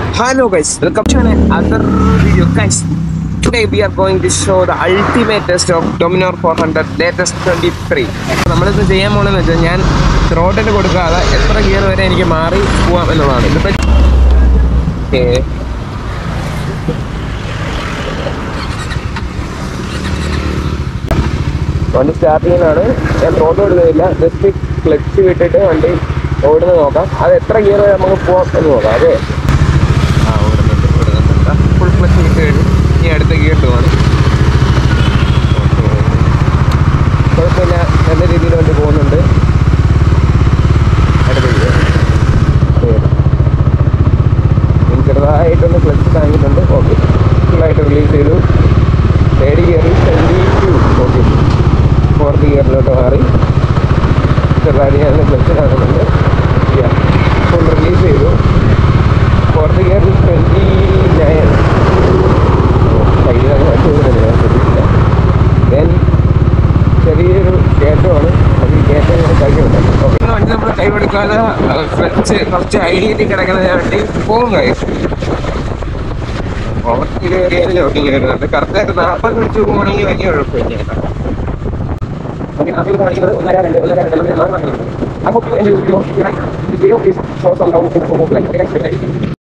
Hello guys, welcome to another video guys. Today we are going to show the ultimate test of Dominar 400 latest 23. നമ്മളിത് ചെയ്യാൻ പോണെന്ന് വെച്ചാൽ ഞാൻ റോഡിന് കൊടുക്കാതെ എത്ര ഗിയർ വരെ എനിക്ക് മാറി പോവാം എന്നുള്ളതാണ് ഇതിപ്പോ ഏ, വണ്ടി സ്റ്റാർട്ടിങ്ങിലാണ് ഞാൻ റോഡ് വിടുന്നില്ല ജസ്റ്റ് ക്ലച്ച് വിട്ടിട്ട് വണ്ടി ഓടുന്നത് നോക്കാം അത് എത്ര ഗിയർ വരെ നമുക്ക് പോവാം എന്ന് നോക്കാം അതെ ആ ഓടുന്നുണ്ട് ഓടുന്നുണ്ട് ഫുൾ ക്ലച്ച് വിട്ട് കഴിഞ്ഞു ഇനി അടുത്ത ഗിയർ പോവാണ് കുഴപ്പമില്ല നല്ല രീതിയിൽ വണ്ടി പോകുന്നുണ്ട് അടുത്ത ഗിയർ ചെറുതായിട്ടൊന്ന് ക്ലച്ച് താങ്ങിയിട്ടുണ്ട് ഓക്കെ ഫുള്ളായിട്ട് റിലീസ് ചെയ്തു തേർഡ് ഗിയറിൽ ട്വൻറ്റി ടു ഓക്കെ ഫോർത്ത് ഗിയറിലോട്ട് മാറി ചെറുതായിട്ട് ഞാൻ ക്ലച്ച് കാണുന്നുണ്ട് ഫുൾ റിലീസ് ചെയ്തു ഫോർത്ത് ഗിയറിൽ ട്വൻറ്റി നയൻ സൈഡിലാണ് വണ്ടി വരുന്നത് ഞാൻ ശ്രദ്ധിച്ചില്ല ദെൻ ചെറിയൊരു കയറ്റമാണ് അത് ഈ കയറ്റം ഇങ്ങനെ കഴിയുന്നുണ്ട് ഓക്കെ വണ്ടി നമ്മൾ കൈ കൊടുക്കാതെ ക്ലച്ച് കുറച്ച് ഐഡിയയിൽ കിടക്കുന്ന വണ്ടി പോകും കഴിയും ഓവർക്കിൽ കയറിയാലും ചോക്കിങ് വരുന്നുണ്ട് കറക്റ്റായിട്ട് നാൽപ്പത് മിനിറ്റ് പോകണമെങ്കിൽ വലിയ കുഴപ്പമില്ല I hope you enjoy the video. If you like, this video please show some love and support like